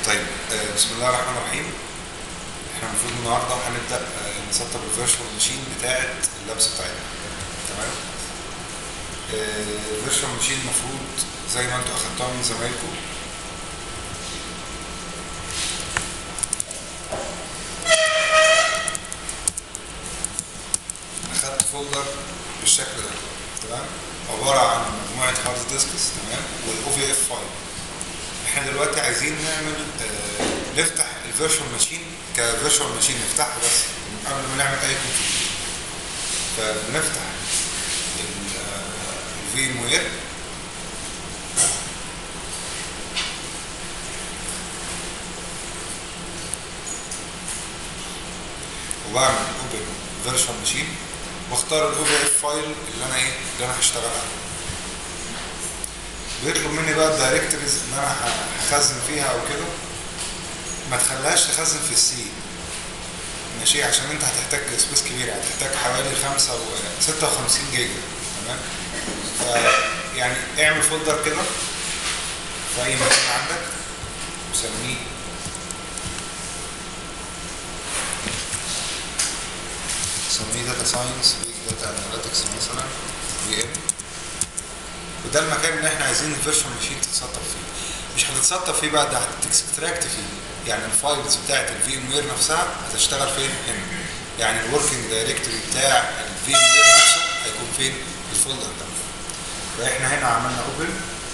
طيب آه، بسم الله الرحمن الرحيم احنا المفروض النهارده هنبدا آه، نسطب الفيرشوال ماشين بتاعه اللابس بتاعتنا تمام الفيرشوال ماشين المفروض زي ما انتوا اخدتوها من زمايلكم اخدت فولدر بالشكل ده تمام عباره عن مجموعه هارد ديسكس تمام والاو في اف فايل احنا دلوقتي عايزين نعمل آه نفتح الفيرشوال ماشين كفيرشوال ماشين نفتحها بس من قبل ما نعمل اي كونفيجريشن فبنفتح الفي وير وبعمل اوبن فيرشوال ماشين واختار الاو في اف فايل اللي انا ايه اللي انا هشتغل عليه بيطلب مني بقى الدايركتوريز ان انا هخزن فيها او كده ما تخليهاش تخزن في السي ماشي عشان انت هتحتاج سبيس كبير هتحتاج حوالي 5 و 56 جيجا تمام ف يعني اعمل فولدر كده في اي مكان عندك وسميه سميه داتا ساينس بيج داتا اناليتكس مثلا بي ام وده المكان اللي احنا عايزين الفيرشوال ماشين تتسطب فيه مش هتتسطب فيه بقى ده هتكستراكت فيه يعني الفايلز بتاعت الفي ام وير نفسها هتشتغل فين هنا يعني الوركينج دايركتوري بتاع الفي ام وير نفسه هيكون فين في الفولدر ده فاحنا هنا عملنا اوبن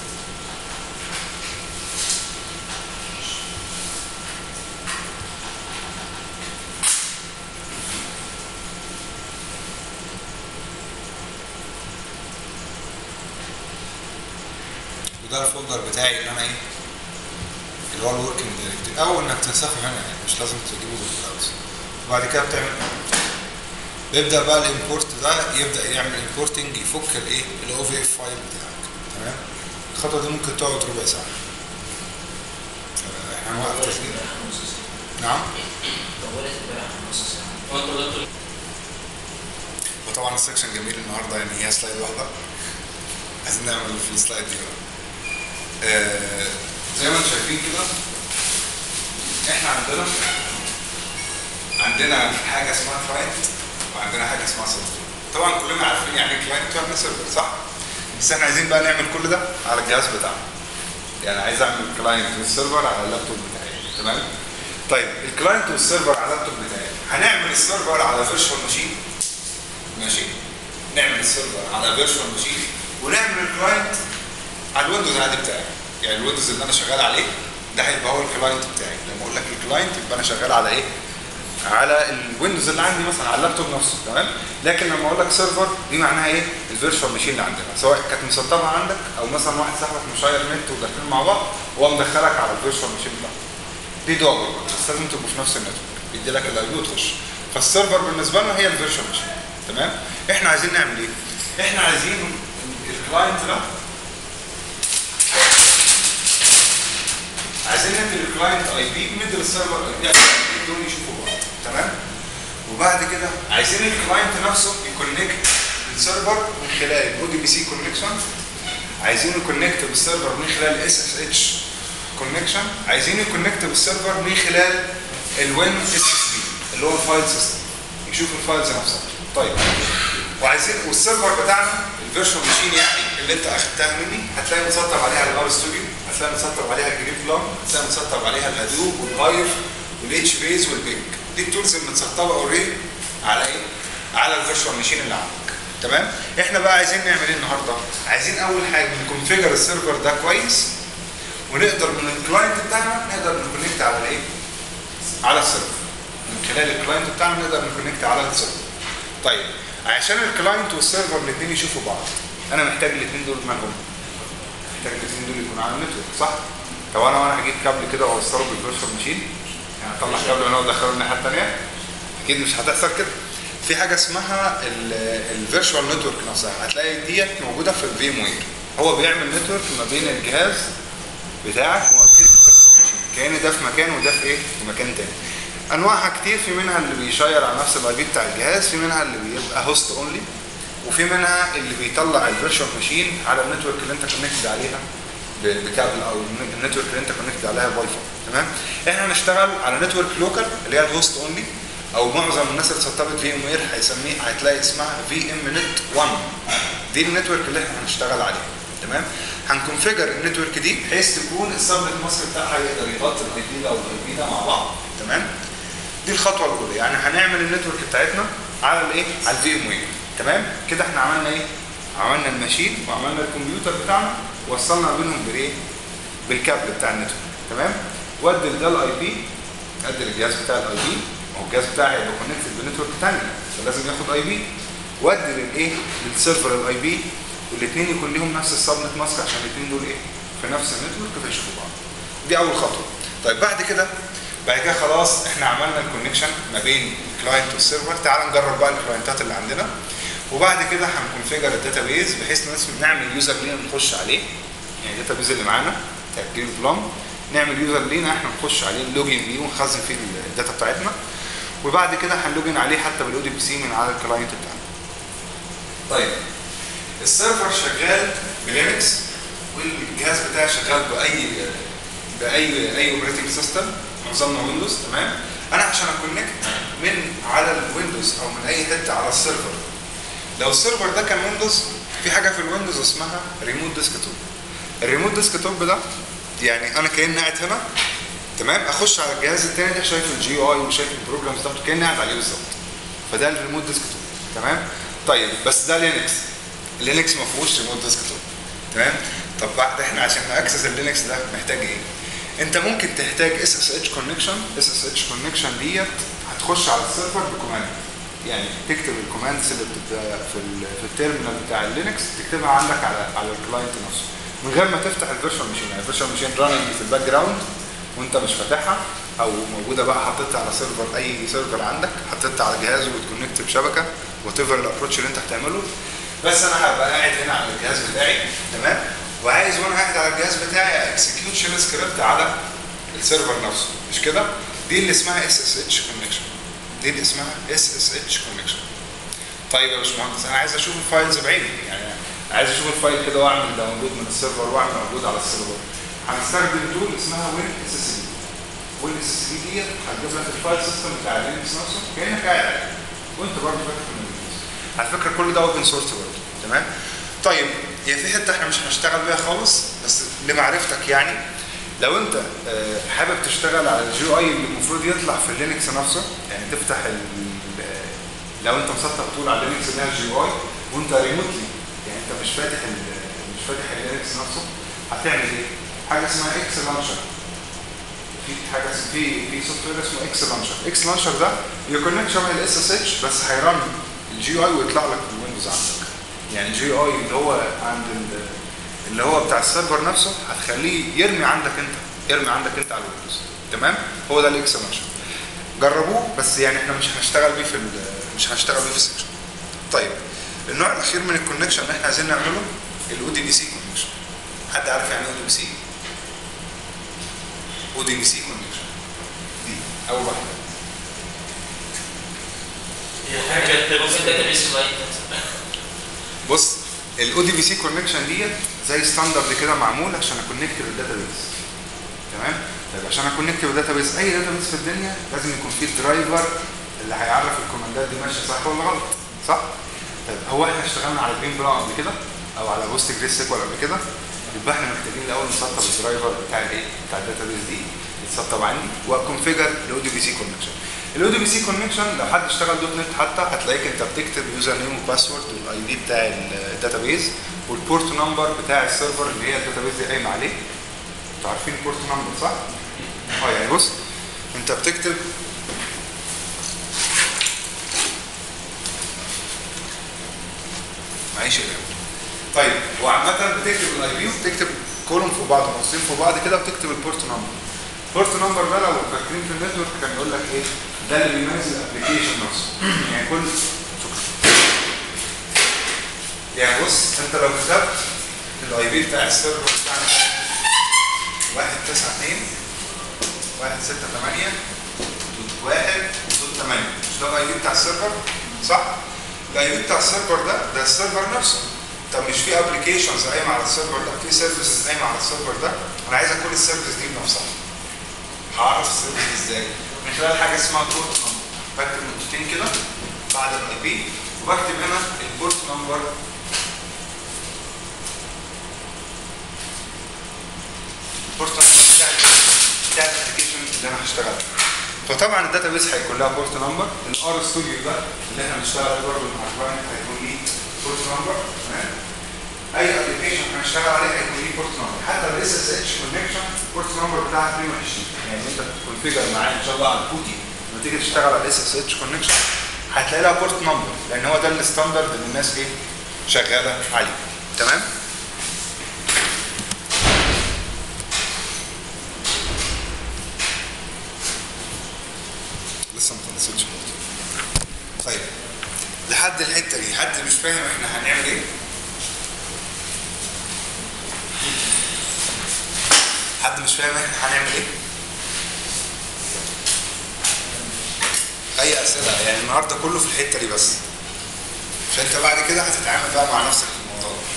وده الفولدر بتاعي اللي انا ايه اللي هو الوركينج دايركتوري او انك تنسخه هنا يعني مش لازم تجيبه بالبراوزر وبعد كده بتعمل بيبدا بقى الامبورت ده يبدا يعمل امبورتنج يفك الايه الاو في اف فايل بتاعك تمام الخطوه دي ممكن تقعد ربع ساعه احنا هنوقف تسجيل نعم وطبعا السكشن جميل النهارده يعني هي سلايد واحده عايزين نعمل في السلايد دي بقى آه زي ما انتم شايفين كده احنا عندنا عندنا حاجه اسمها كلاينت وعندنا حاجه اسمها سيرفر طبعا كلنا عارفين يعني ايه كلاينت ويعني سيرفر صح بس احنا عايزين بقى نعمل كل ده على الجهاز بتاعنا يعني عايز اعمل كلاينت والسيرفر على اللابتوب بتاعي تمام طيب الكلاينت والسيرفر على اللابتوب بتاعي هنعمل السيرفر على فيرشوال ماشين ماشي نعمل السيرفر على فيرشوال ماشين ونعمل الكلاينت على الويندوز العادي بتاعي يعني الويندوز اللي انا شغال عليه ده هيبقى هو الكلاينت بتاعي لما اقول لك الكلاينت يبقى انا شغال على ايه على الويندوز اللي عندي مثلا على اللابتوب نفسه تمام لكن لما اقول لك سيرفر دي معناها ايه الفيرتشوال ماشين اللي عندنا سواء كانت مسطبه عندك او مثلا واحد صاحبك مشاير نت وداخلين مع بعض وهو مدخلك على الفيرتشوال ماشين بتاعته دي دول بس لازم تبقوا في نفس النتورك بيدي لك الاي وتخش فالسيرفر بالنسبه لنا هي الفيرتشوال ماشين تمام احنا عايزين نعمل ايه احنا عايزين الكلاينت ده عايزين ندي الكلاينت اي بي ندي للسيرفر اي بي دول يشوفوا بعض تمام وبعد كده عايزين الكلاينت نفسه يكونكت بالسيرفر من خلال الاو دي بي سي كونكشن عايزين يكونكت بالسيرفر من خلال اس اس اتش كونكشن عايزين يكونكت بالسيرفر من خلال الوين اس اس بي اللي هو الفايل سيستم يشوف الفايلز نفسها طيب وعايزين والسيرفر بتاعنا الفيرشوال ماشين يعني اللي انت اخدتها مني هتلاقي مسطب عليها الار ستوديو هتلاقي مسطب عليها الجريب بلان هتلاقي مسطب عليها الهدوب والهايف والاتش بيز والبينك دي التولز اللي متسطبه اوريدي على ايه؟ على الفيرشوال ماشين اللي عندك تمام؟ احنا بقى عايزين نعمل ايه النهارده؟ عايزين اول حاجه نكونفيجر السيرفر ده كويس ونقدر من الكلاينت بتاعنا نقدر نكونكت على الايه؟ على السيرفر من خلال الكلاينت بتاعنا نقدر نكونكت على السيرفر طيب عشان الكلاينت والسيرفر الاثنين يشوفوا بعض انا محتاج الاثنين دول مالهم محتاج الاثنين دول يكونوا على النتورك صح طب انا وانا هجيب كابل كده واوصله بالفيرشوال ماشين يعني اطلع كابل هنا وادخله الناحيه الثانيه اكيد مش هتحصل كده في حاجه اسمها الفيرشوال نتورك نفسها هتلاقي ديت موجوده في الفي ام وير هو بيعمل نتورك ما بين الجهاز بتاعك وما بين كان ده في مكان وده في ايه في مكان تاني انواعها كتير في منها اللي بيشير على نفس الاي بي بتاع الجهاز في منها اللي بيبقى هوست اونلي وفي منها اللي بيطلع الفيرتشوال ماشين على النتورك اللي انت كونكتد عليها بكابل او النتورك اللي انت كونكتد عليها باي فاي تمام احنا هنشتغل على نتورك لوكال اللي هي الهوست اونلي او معظم الناس اللي سطبت في ام وير هيسميه هتلاقي اسمها في ام نت 1 دي النتورك اللي احنا هنشتغل عليها تمام هنكونفيجر النتورك دي بحيث تكون السبنت ماسك بتاعها يقدر يغطي الاي بي ده والاي بي ده مع بعض تمام دي الخطوه الاولى يعني هنعمل النتورك بتاعتنا على الايه على الفي ام وير تمام كده احنا عملنا ايه عملنا الماشين وعملنا الكمبيوتر بتاعنا وصلنا بينهم بالايه بالكابل بتاع النتورك تمام ودي ده الاي بي ادي الجهاز بتاع الاي بي هو الجهاز بتاعي هيبقى كونكتد بنتورك ثانيه فلازم ياخد اي بي ودي للايه للسيرفر الاي بي والاثنين يكون لهم نفس السبنت ماسك عشان الاثنين دول ايه في نفس النتورك فيشوفوا بعض دي اول خطوه طيب بعد كده بعد كده خلاص احنا عملنا الكونكشن ما بين الكلاينت والسيرفر تعال نجرب بقى الكلاينتات اللي عندنا وبعد كده هنكونفيجر الداتابيز بحيث نعمل يوزر لينا نخش عليه يعني الداتابيز اللي معانا بتاع جرين بلام نعمل يوزر لينا احنا نخش عليه نلوجن بيه ونخزن فيه الداتا بتاعتنا وبعد كده هنلوجن عليه حتى بالاو دي بي سي من على الكلاينت بتاعنا. طيب السيرفر شغال بلينكس والجهاز بتاعي شغال باي باي اي اوبريتنج سيستم معظمنا ويندوز تمام انا عشان اكونكت من على الويندوز او من اي حته على السيرفر لو السيرفر ده كان ويندوز في حاجه في الويندوز اسمها ريموت ديسكتوب الريموت ديسكتوب ده يعني انا كاني قاعد هنا تمام اخش على الجهاز الثاني ده شايف الجي اي وشايف البروجرامز بتاعته كاني قاعد عليه بالظبط فده الريموت ديسكتوب تمام طيب بس ده لينكس لينكس ما فيهوش ريموت ديسكتوب تمام طب بعد احنا عشان ناكسس اللينكس ده محتاج ايه انت ممكن تحتاج اس اس اتش كونكشن اس اس اتش كونكشن ديت هتخش على السيرفر بكوماند يعني تكتب الكوماندز اللي بتبقى في ال في التيرمينال بتاع اللينكس تكتبها عندك على على الكلاينت نفسه من غير ما تفتح الفيرشوال ماشين يعني الفيرشوال ماشين راننج في الباك جراوند وانت مش فاتحها او موجوده بقى حطيتها على سيرفر اي سيرفر عندك حطيتها على جهاز وبتكونكت بشبكه وات ايفر الابروتش اللي انت هتعمله بس انا هبقى قاعد هنا على الجهاز بتاعي تمام وعايز وانا قاعد على الجهاز بتاعي اكسكيوت شيل سكريبت على السيرفر نفسه مش كده؟ دي اللي اسمها اس اس اتش كونكشن دي اللي اسمها اس اس اتش كونكشن طيب يا باشمهندس انا عايز اشوف الفايلز بعيني يعني عايز اشوف الفايل كده واعمل داونلود من السيرفر واعمل داونلود على السيرفر هنستخدم تول اسمها وين اس اس دي وين اس اس دي ديت هتجيب لك الفايل سيستم بتاع اللينكس نفسه كانك قاعد عليه وانت برضه فاكر من اللينكس على فكره كل ده اوبن سورس برضه تمام طيب هي في حته احنا مش هنشتغل بيها خالص بس لمعرفتك يعني لو انت آه، حابب تشتغل على الجي اي اللي المفروض يطلع في اللينكس نفسه يعني تفتح ال لو انت مسطب طول على اللينكس اللي هي الجي اي وانت ريموتلي يعني انت مش فاتح ال- مش فاتح اللينكس نفسه هتعمل ايه؟ حاجه اسمها اكس لانشر في حاجه اسمها في في سوفت وير اسمه اكس لانشر اكس لانشر ده يكونكت شبه الاس اس اتش بس هيرن الجي اي ويطلع لك في الويندوز عندك يعني الجي اي اللي هو عند ال- اللي هو بتاع السيرفر نفسه هتخليه يرمي عندك انت يرمي عندك انت على الويندوز تمام هو ده الاكس لانشر جربوه بس يعني احنا مش هنشتغل بيه في ال- مش هنشتغل بيه في السكشن طيب النوع الاخير من الكونكشن اللي احنا عايزين نعمله الاو دي بي سي كونكشن حد عارف يعني ايه او دي بي سي او دي بي سي كونكشن دي اول واحده هي حاجه ممكن داتابيس كلاينت بص الاو دي بي سي كونكشن ديت زي ستاندرد كده معمول عشان اكونكت بالداتابيز تمام طيب عشان اكونكت بالداتابيز اي داتابيز في الدنيا لازم يكون فيه الدرايفر اللي هيعرف الكوماندات دي ماشيه صح ولا غلط صح طيب هو احنا اشتغلنا على جرين بلان قبل كده او على بوست جريس سيكوال قبل كده يبقى احنا محتاجين الاول نسطب الدرايفر بتاع الايه بتاع الداتابيز دي يتسطب عندي واكونفيجر الاو دي بي سي كونكشن الاو دي بي سي كونكشن لو حد اشتغل دوت نت حتى هتلاقيك انت بتكتب يوزر نيم وباسورد والاي دي بتاع الداتابيز والبورت نمبر بتاع السيرفر اللي هي الداتابيز دي قايمه عليه انتوا عارفين البورت نمبر صح؟ اه يعني بص انت بتكتب معيش الاول طيب وعامة بتكتب الاي بي وبتكتب كولوم في بعض نصين في بعض كده وتكتب البورت نمبر البورت نمبر ده لو فاكرين في النتورك كان يقول لك ايه ده اللي بيميز الابلكيشن نفسه يعني كل شكرا يعني بص انت لو كتبت الاي بي بتاع السيرفر بتاعنا 192 168 1 8 مش ده الاي بي بتاع السيرفر صح؟ الاي بي بتاع السيرفر ده ده السيرفر نفسه طب مش في ابلكيشنز قايمه على السيرفر ده في سيرفيسز قايمه على السيرفر ده انا عايز كل السيرفيس دي بنفسها اعرف السيرفيس ازاي من خلال حاجه اسمها بورت نمبر بكتب نقطتين كده بعد الاي بي وبكتب هنا البورت نمبر البورت نمبر بتاع بتاع الابلكيشن اللي انا هشتغل فطبعا الداتا بيس هيكون لها بورت نمبر الار ستوديو ده اللي احنا بنشتغل عليه برضه مع الكلاينت هيكون ليه بورت نمبر تمام اي ابلكيشن هنشتغل عليه هيكون ليه بورت نمبر حتى الاس اس اتش كونكشن البورت نمبر بتاعها 22 يعني انت تكونفيجر معاه ان شاء الله على الكوتي لما تيجي تشتغل على الاس اس اتش كونكشن هتلاقي لها بورت نمبر لان هو ده الستاندرد اللي الناس ايه شغاله عليه تمام لسه ما خلصتش طيب لحد الحته دي حد مش فاهم احنا هنعمل ايه حد مش فاهم احنا هنعمل ايه اي اسئله يعني النهارده كله في الحته دي بس عشان انت بعد كده هتتعامل بقى مع نفسك في الموضوع ده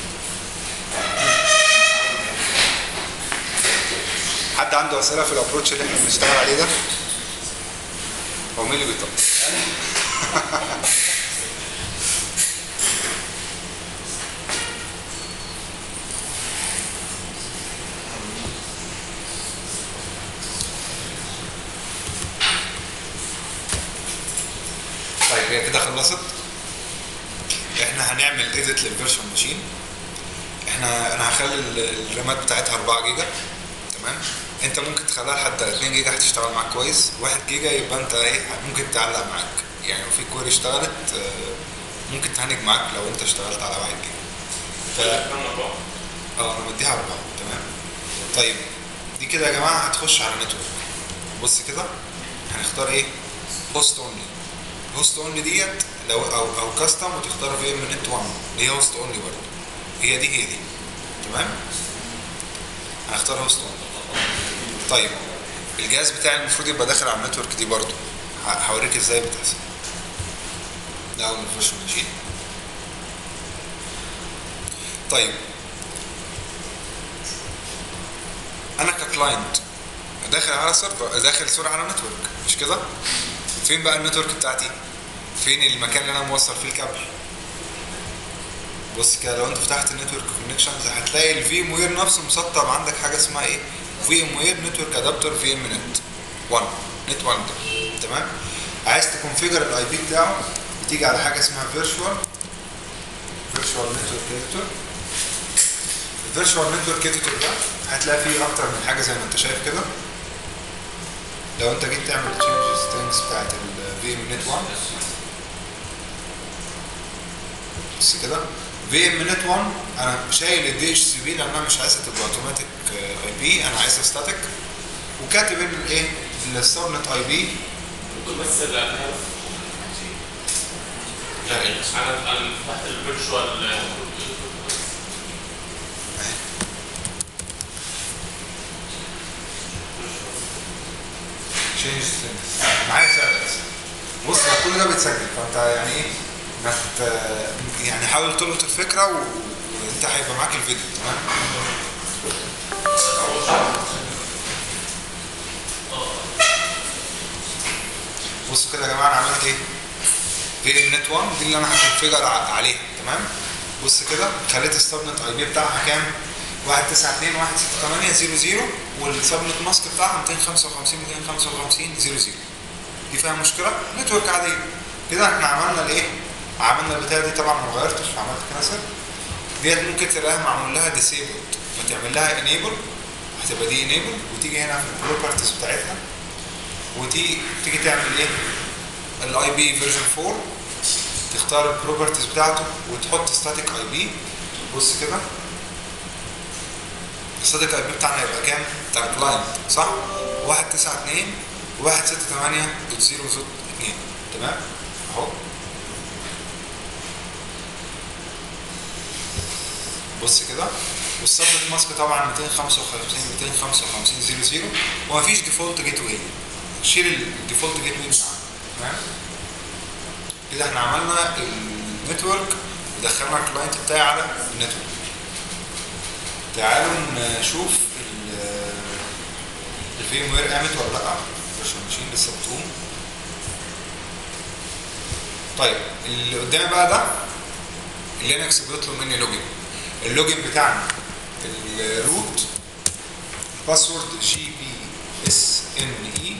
حد عنده اسئله في الابروتش اللي احنا بنشتغل عليه ده هو مين اللي بيطلع طيب هي كده خلصت احنا هنعمل ايديت للفيرشن ماشين احنا انا هخلي ال- الرامات بتاعتها 4 جيجا تمام انت ممكن تخليها لحد 2 جيجا هتشتغل معاك كويس 1 جيجا يبقى انت ايه ممكن تعلق معاك يعني لو في كويري اشتغلت آه، ممكن تهنج معاك لو انت اشتغلت على 1 جيجا ف... اه انا مديها اربعه تمام طيب دي كده يا جماعه هتخش على نتورك بص كده هنختار ايه هوست اونلي هوست اونلي ديت لو او او كاستم وتختار في ام نت 1 اللي هي هوست اونلي برضه هي دي هي دي تمام هنختار هوست اونلي طيب الجهاز بتاعي المفروض يبقى داخل على النتورك دي برضه ه- هوريك ازاي بتحصل ده اول فيرشن ماشين طيب انا ككلاينت داخل على سيرفر داخل سوري على نتورك مش كده فين بقى النتورك بتاعتي فين المكان اللي انا موصل فيه الكابل بص كده لو انت فتحت النتورك كونكشنز هتلاقي الفي ام وير نفسه مسطب عندك حاجه اسمها ايه في ام وير نتورك ادابتر في ام نت 1 نت 1 ده تمام عايز تكونفيجر الاي بي بتاعه بتيجي على حاجه اسمها فيرتشوال فيرتشوال نتورك اديتور الفيرتشوال نتورك اديتور ده هتلاقي فيه اكتر من حاجه زي ما انت شايف كده لو انت جيت تعمل تشينج سترينجز بتاعت الفي ام نت 1 بس كده في ام نت 1 انا شايل الدي اتش سي بي لان انا مش عايزها تبقى اوتوماتيك اي بي انا عايزها ستاتيك وكاتب ان الايه السبنت اي بي ممكن بس ال- يعني انا انا فتحت الفيرتشوال تشينج سترينجز معايا سؤال بس بص هو كل ده بيتسجل فانت يعني ايه ما ت- يعني حاول تلقط الفكره و- وانت هيبقى معاك الفيديو تمام بصوا كده يا جماعه انا عملت ايه في ام نت 1 دي اللي انا هكونفيجر ع- عليها تمام بص كده خليت السبنت اي بي بتاعها كام 192 168 00 والسبنت ماسك بتاعها 255 255 00 دي فيها مشكله نتورك عاديه كده احنا عملنا الايه عملنا البتاعه دي طبعا ما غيرتش عملت كنسل ديت ممكن تلاقيها معمول لها ديسيبل فتعمل لها انيبل هتبقى دي انيبل وتيجي هنا في البروبرتيز بتاعتها وتيجي تيجي تعمل ايه الاي بي فيرجن 4 تختار البروبرتيز بتاعته وتحط ستاتيك اي بي بص كده الستاتيك اي بي بتاعنا يبقى كام بتاع الكلاينت صح 192 168 دوت 0 دوت 2 تمام اهو بص كده والسبنت ماسك طبعا 255 255 00 ومفيش ديفولت جيت واي شيل الديفولت جيت واي من عنده تمام كده احنا عملنا النتورك ودخلنا الكلاينت بتاعي على النتورك تعالوا نشوف الفي في وير قامت ولا لا فيرتشوال ماشين لسه بتقوم طيب اللي قدامي بقى ده اللينكس بيطلب مني لوجن اللوجن بتاعنا الروت باسورد جي بي اس ان اي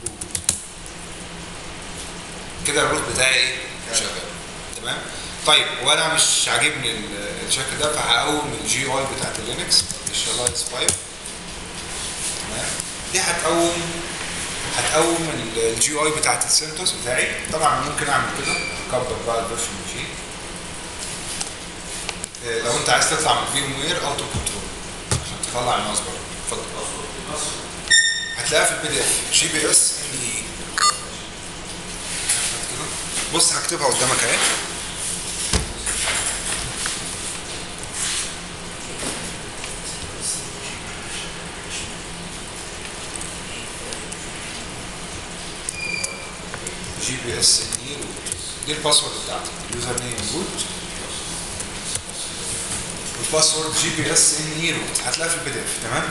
كده الروت بتاعي ايه شغال تمام طيب وانا مش عاجبني ال- الشكل ده فهقوم الجي اي بتاعت اللينكس initialize 5 تمام دي هتقوم هتقوم الجي اي بتاعت السنتوس بتاعي طبعا ممكن اعمل كده اكبر بقى الفيرشن ماشين إيه، لو انت عايز تطلع من فيم وير اوتو كنترول عشان تطلع الماوس بره اتفضل هتلاقيها في البي دي اف جي بي اس ان اي بص هكتبها قدامك اهي جي بي اس ان اي روت دي الباسورد بتاعتي اليوزر نيم روت والباسورد جي بي اس ان اي روت هتلاقيها في البي دي اف تمام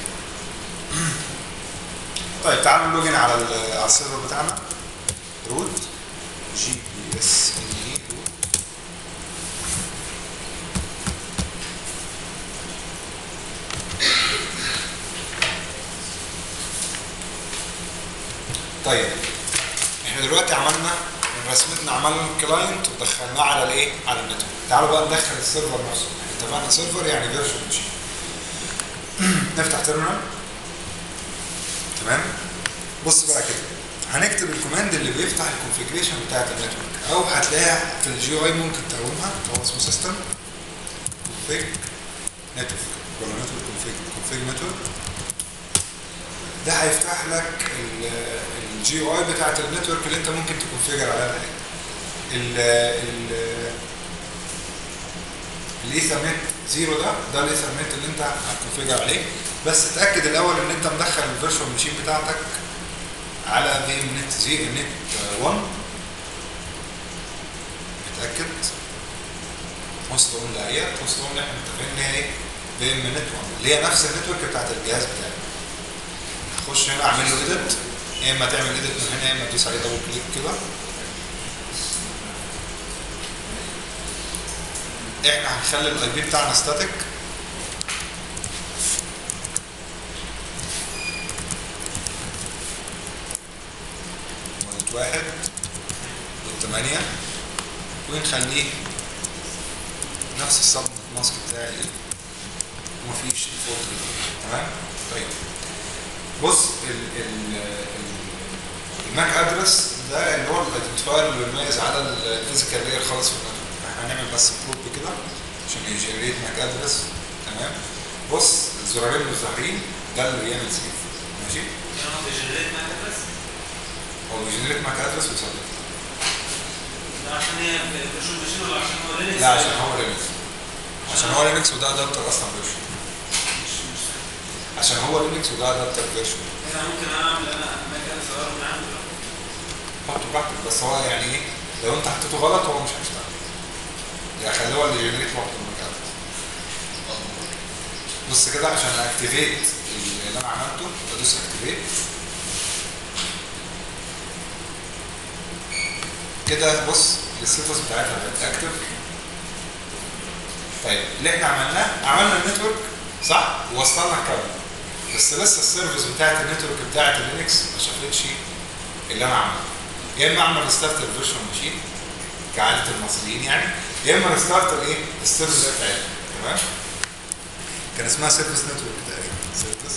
طيب تعالوا نلوجن على ال- على السيرفر بتاعنا روت جي بي اس ان اي روت طيب احنا دلوقتي عملنا من رسمتنا عملنا الكلاينت ودخلناه على الايه؟ على النتورك. تعالوا بقى ندخل السيرفر نفسه. احنا اتفقنا سيرفر يعني فيرجن ماشين. نفتح تيرمينال تمام؟ بص بقى كده هنكتب الكوماند اللي بيفتح الكونفيجريشن بتاعت النتورك او هتلاقيها في الجي اي ممكن تقومها هو اسمه سيستم كونفيج نتورك ولا نتورك كونفيج كونفيج نتورك ده هيفتح لك الجي او اي بتاعت النتورك اللي انت ممكن تكونفيجر عليها الحاجه ال ال الايثرنت زيرو ده ده الايثرنت اللي انت هتكونفيجر عليه بس اتاكد الاول ان انت مدخل الفيرشوال ماشين بتاعتك على في ام نت زي نت 1 اتاكد هوست اون لا هي هوست اون اللي احنا متفقين ان هي ايه في ام نت 1 اللي هي نفس النتورك بتاعت الجهاز بتاعك خش هنا اعمل له ايديت يا اما تعمل ايديت من هنا يا اما تدوس عليه دبل كليك كده احنا هنخلي الاي بي بتاعنا ستاتيك بوينت واحد والثمانية ونخليه نفس السب ماسك بتاعي ايه ومفيش ديفولت تمام طيب بص ال ال ال- الماك ادرس ده اللي هو الايدنتيفاير اللي بيميز على الفيزيكال لاير خالص في النتورك احنا هنعمل بس بروب كده عشان يجنريت ماك ادرس تمام بص الزرارين اللي ظاهرين ده اللي بيعمل سيف ماشي يعني هو بيجنريت معاك بس هو بيجنريت ماك ادرس ويصدق ده عشان هي فيرجن ماشين ولا عشان هو لينكس؟ لا عشان هو لينكس عشان هو لينكس وده ادابتر اصلا فيرجن مش مش عشان هو لينكس وده ادابتر فيرجن انا ممكن اعمل انا مكان صغير من عندي بقى. حطه براحتك بس هو يعني ايه لو انت حطيته غلط هو مش هيشتغل يعني خليه هو اللي يجنريت لوحده الماك ادرس بص كده عشان اكتيفيت اللي انا عملته بدوس اكتيفيت كده بص الستاتس بتاعتها بقت اكتف طيب اللي احنا عملناه عملنا النتورك صح ووصلنا الكابل بس لسه السيرفيس بتاعت النتورك بتاعت اللينكس ما شافتش اللي انا عملته يا اما اعمل ريستارت الفيرشوال ماشين كعاده المصريين يعني يا اما ريستارت الايه السيرفيس بتاعتها تمام كان اسمها سيرفيس نتورك تقريبا سيرفيس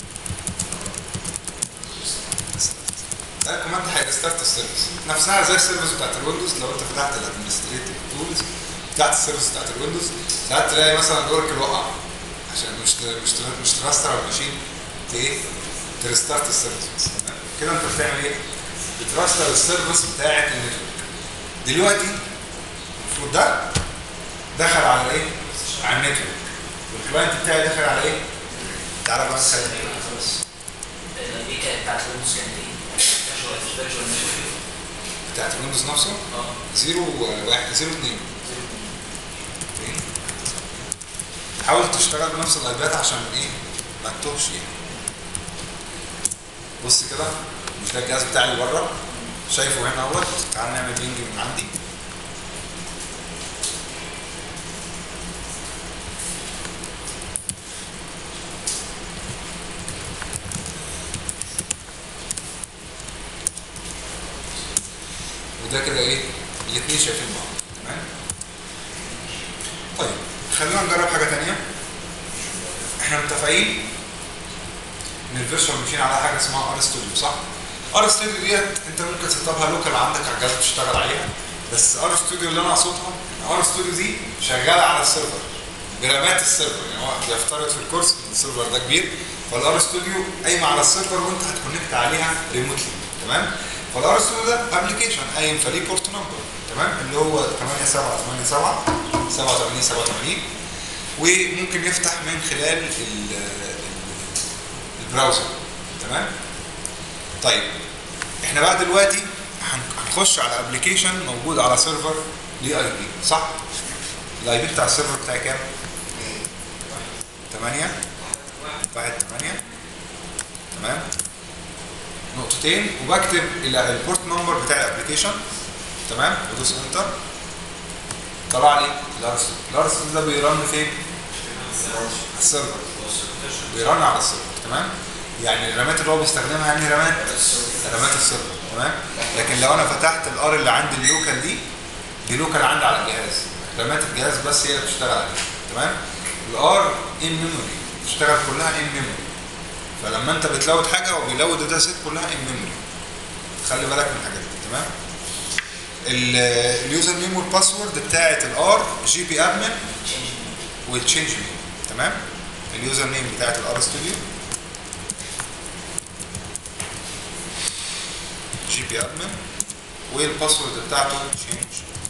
ده الكوماند هيريستارت السيرفيس نفسها زي السيرفيس بتاعت الويندوز لو انت فتحت الادمنستريتيف تولز بتاعت السيرفيس بتاعت الويندوز ساعات تلاقي مثلا الاوراكل وقع عشان مش مش مش تراستر الماشين ايه تريستارت السيرفيس بس تمام كده انت بتعمل ايه؟ بتراستر السيرفيس بتاعت النتورك دلوقتي المفروض ده دخل على ايه؟ على النتورك والكلاينت بتاعي دخل على ايه؟ تعالى بقى نخلي الاي بي كانت بتاعت ويندوز كانت ايه؟ فيرجوال ماشين بتاعت الويندوز نفسه اه 0 1 0 2 حاول تشتغل بنفس الايباد عشان ايه ما تتوهش يعني بص كده مش ده الجهاز بتاعي اللي بره شايفه هنا اهوت تعال نعمل بينج من عندي وده كده ايه الاثنين شايفين بعض تمام طيب خلينا نجرب حاجه تانية احنا متفقين ان الفيرشوال ماشين على حاجه اسمها ار ستوديو صح؟ ار ستوديو ديت انت ممكن تسطبها لوكال عندك على الجهاز تشتغل عليها بس ار ستوديو اللي انا اقصدها ار ستوديو دي شغاله على السيرفر برامات السيرفر يعني هو بيفترض في الكورس ان السيرفر ده كبير فالار ستوديو قايمه على السيرفر وانت هتكونكت عليها ريموتلي تمام؟ فالار ستوديو ده ابلكيشن قايم فليه بورت نمبر تمام اللي هو 8787 87 87 وممكن يفتح من خلال ال- ال- البراوزر تمام طيب احنا بقى دلوقتي هن- هنخش على ابلكيشن موجود على سيرفر ليه اي بي صح الاي بي بتاع السيرفر بتاعي كام 8 1 8 تمام نقطتين وبكتب ال- البورت نمبر بتاع الابلكيشن تمام ودوس انتر طلع لي الارس الارس ده بيرن فين على السيرفر بيرن على السيرفر تمام يعني الرامات اللي هو بيستخدمها يعني رامات رامات السيرفر تمام لكن لو انا فتحت الار اللي عندي اللوكال دي دي لوكال عندي على الجهاز رامات الجهاز بس هي اللي بتشتغل عليها تمام الار ان ميموري بتشتغل كلها ان ميموري فلما انت بتلود حاجه هو بيلود الداتا سيت كلها ان ميموري خلي بالك من الحاجات دي تمام ال- اليوزر نيم والباسورد بتاعت الار جي بي ادمن والتشينج مين تمام اليوزر نيم بتاعت الار ستوديو جي بي ادمن والباسورد بتاعته تشينج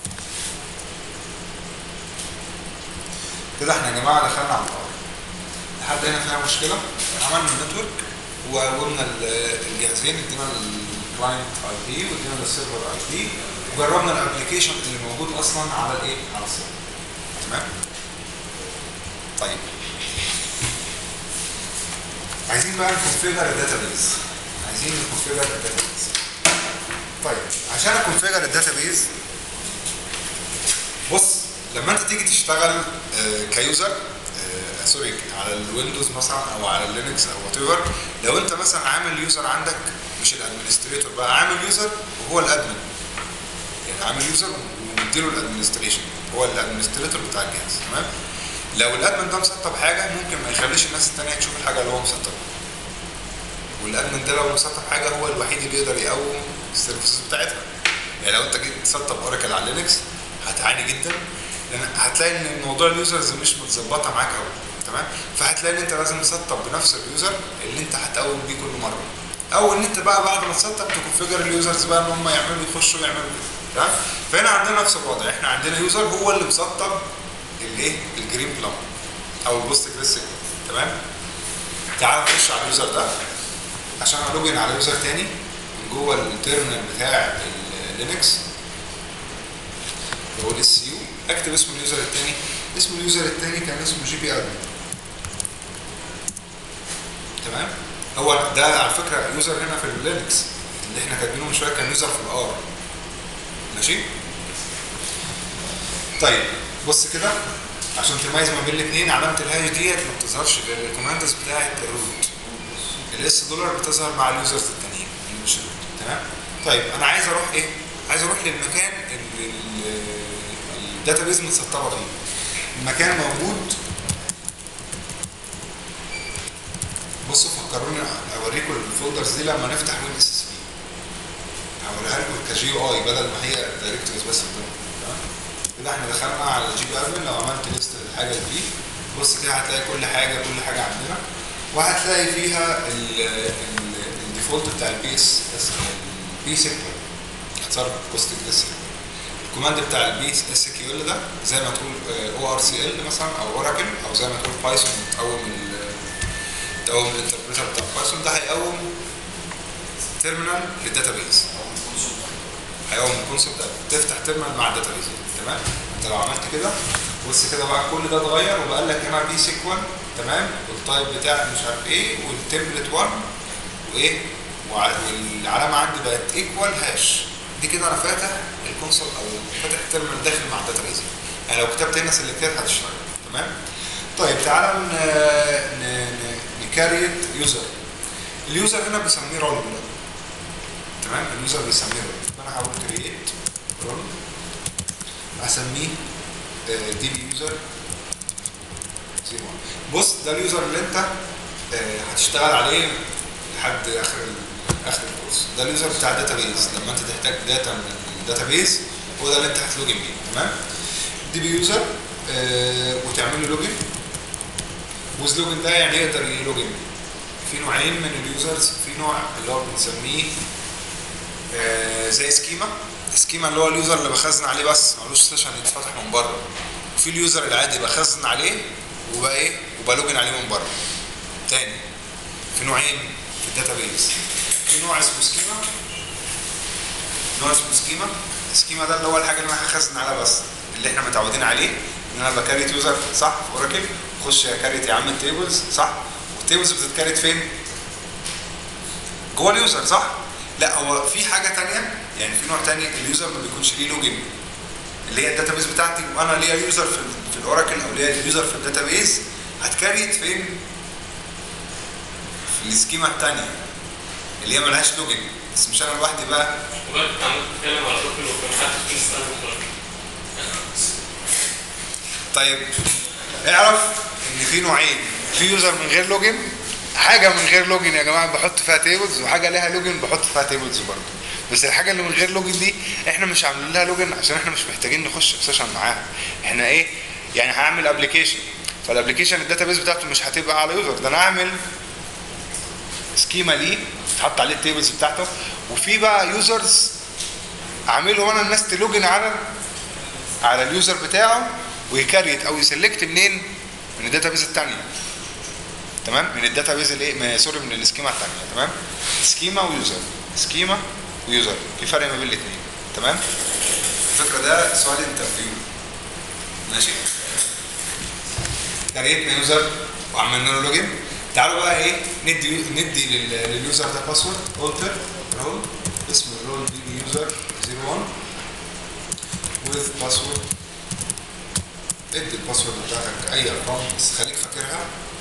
كده احنا يا جماعه دخلنا على الار لحد هنا فيها مشكله عملنا النتورك وقلنا ال- الجهازين ادينا الكلاينت اي بي وادينا السيرفر اي بي وجربنا الابلكيشن اللي موجود اصلا على الايه على السيرفر تمام طيب عايزين بقى نكونفيجر الداتابيز عايزين نكونفيجر الداتابيز طيب عشان اكونفيجر الداتابيز بص لما انت تيجي تشتغل آه، كيوزر آه، سوري على الويندوز مثلا او على اللينكس او وات ايفر لو انت مثلا عامل يوزر عندك مش الادمنستريتور بقى عامل يوزر وهو الادمن يعني عامل يوزر ومديله الادمنستريشن هو الادمنستريتور بتاع الجهاز تمام لو الادمن ده مسطب حاجه ممكن ما يخليش الناس التانيه تشوف الحاجه اللي هو مسطبها والادمن ده لو مسطب حاجه هو الوحيد اللي يقدر يقوم السيرفيسز بتاعتها يعني لو انت جيت تسطب اوراكل على لينكس هتعاني جدا لان هتلاقي ان موضوع اليوزرز مش متظبطه معاك قوي تمام فهتلاقي ان انت لازم تسطب بنفس اليوزر اللي انت هتقوم بيه كل مره او ان انت بقى بعد ما تسطب تكونفيجر اليوزرز بقى ان هم يعملوا يخشوا يعملوا كده تمام فهنا عندنا نفس الوضع احنا عندنا يوزر هو اللي مسطب الايه الجرين بلام او البوست جريس تمام تعال نخش على اليوزر ده عشان الوجن على يوزر تاني من جوه التيرمينال بتاع اللينكس اللي هو الاس يو اكتب اسم اليوزر التاني اسم اليوزر التاني كان اسمه جي بي ادمن تمام هو ده على فكره يوزر هنا في اللينكس اللي احنا كاتبينه من شويه كان يوزر في الار ماشي طيب بص كده عشان تميز ما بين الاثنين علامه الهاش ديت ما بتظهرش غير الكوماندز بتاعت الروت الاس دولار بتظهر مع اليوزرز التانيين اللي مش الروت تمام طيب انا عايز اروح ايه عايز اروح للمكان اللي الداتابيز متسطبه فيه المكان موجود بصوا فكروني اوريكم الفولدرز دي لما نفتح وين اس اس بي هوريها لكم كجي يو اي بدل ما هي دايركتوريز بس قدامكم تمام كده احنا دخلنا على الجي بي ادمن لو عملت ليست الحاجه دي بص كده هتلاقي كل حاجه كل حاجه عندنا وهتلاقي فيها الديفولت بتاع البي اس البي سيكوال هتصرف بوست جريس الكوماند بتاع البي اس كيو ال ده زي ما تقول او ار سي ال مثلا او اوراكل او زي ما تقول بايثون تقوم ال تقوم الانتربريتر بتاع بايثون ده هيقوم تيرمينال للداتابيز هيقوم الكونسبت ده تفتح تيرمينال مع الداتابيز تمام انت لو عملت كده بص كده بقى كل ده اتغير وبقى لك هنا بي سيكوال تمام والتايب بتاعك مش عارف ايه والتمبلت 1 وايه وع- والعلامه عندي بقت ايكوال هاش دي كده انا فاتح الكونسول او فاتح التيرمينال داخل مع الداتا بيز يعني لو كتبت هنا سلكتات هتشتغل تمام طيب تعالى ن- ن- ن- نكريت يوزر اليوزر هنا بسميه رول دلوقتي تمام اليوزر بيسميه رول فانا هقول كرييت رول اسميه دي اليوزر زيرو وان. بص ده اليوزر اللي انت آه، هتشتغل عليه لحد اخر ال- اخر الكورس ده اليوزر بتاع الداتا بيز لما انت تحتاج داتا من الداتا بيز هو ده اللي انت هتلوجن بيه تمام دي بي يوزر آه، وتعمل له لوجن وز لوجن ده يعني يقدر يلوجن في نوعين من اليوزرز في نوع اللي هو بنسميه آه، زي سكيما سكيما اللي هو اليوزر اللي بخزن عليه بس ملوش سيشن يتفتح من بره وفي اليوزر العادي بخزن عليه وبقى ايه وبلوجن عليه من بره تاني في نوعين في الداتا بيز في نوع اسمه سكيما نوع اسمه سكيما السكيما ده اللي هو الحاجه اللي انا هخزن عليها بس اللي احنا متعودين عليه ان انا بكريت يوزر صح في اوراكل خش كاريت يا عم التيبلز صح والتيبلز بتتكريت فين؟ جوه اليوزر صح؟ لا هو في حاجه تانية يعني في نوع تاني اليوزر ما بيكونش ليه لوجن اللي هي الداتا بيز بتاعتي وانا ليا يوزر في ال- في الاوراكل او ليا يوزر في الداتا بيز هتكريت فين؟ في السكيما التانية اللي هي ملهاش لوجن بس مش انا لوحدي بقى وبعد كده عمال تتكلم على شكل وكان محدش بيستخدم اوراكل طيب اعرف ان في نوعين في يوزر من غير لوجن حاجه من غير لوجن يا جماعه بحط فيها تيبلز وحاجه ليها لوجن بحط فيها تيبلز برضه بس الحاجه اللي من غير لوجن دي احنا مش عاملين لها لوجن عشان احنا مش محتاجين نخش في سيشن معاها احنا ايه يعني هعمل ابلكيشن فالابلكيشن الداتا بيز بتاعته مش هتبقى على يوزر ده انا هعمل سكيما ليه تحط عليه التيبلز بتاعته وفي بقى يوزرز اعملهم انا الناس تلوجن على على اليوزر بتاعه ويكريت او يسلكت منين من الداتا بيز الثانيه تمام من الداتا بيز الايه ما- سوري من السكيما الثانيه تمام سكيما ويوزر سكيما ويوزر في فرق ما بين الاثنين تمام الفكره ده سؤال انترفيو ماشي كريتنا يوزر وعملنا له لوجن تعالوا بقى ايه ندي ندي لل- لليوزر ده باسورد اولتر رول اسم الرول دي يوزر 01 with password ادي الباسورد بتاعتك اي ارقام بس خليك فاكرها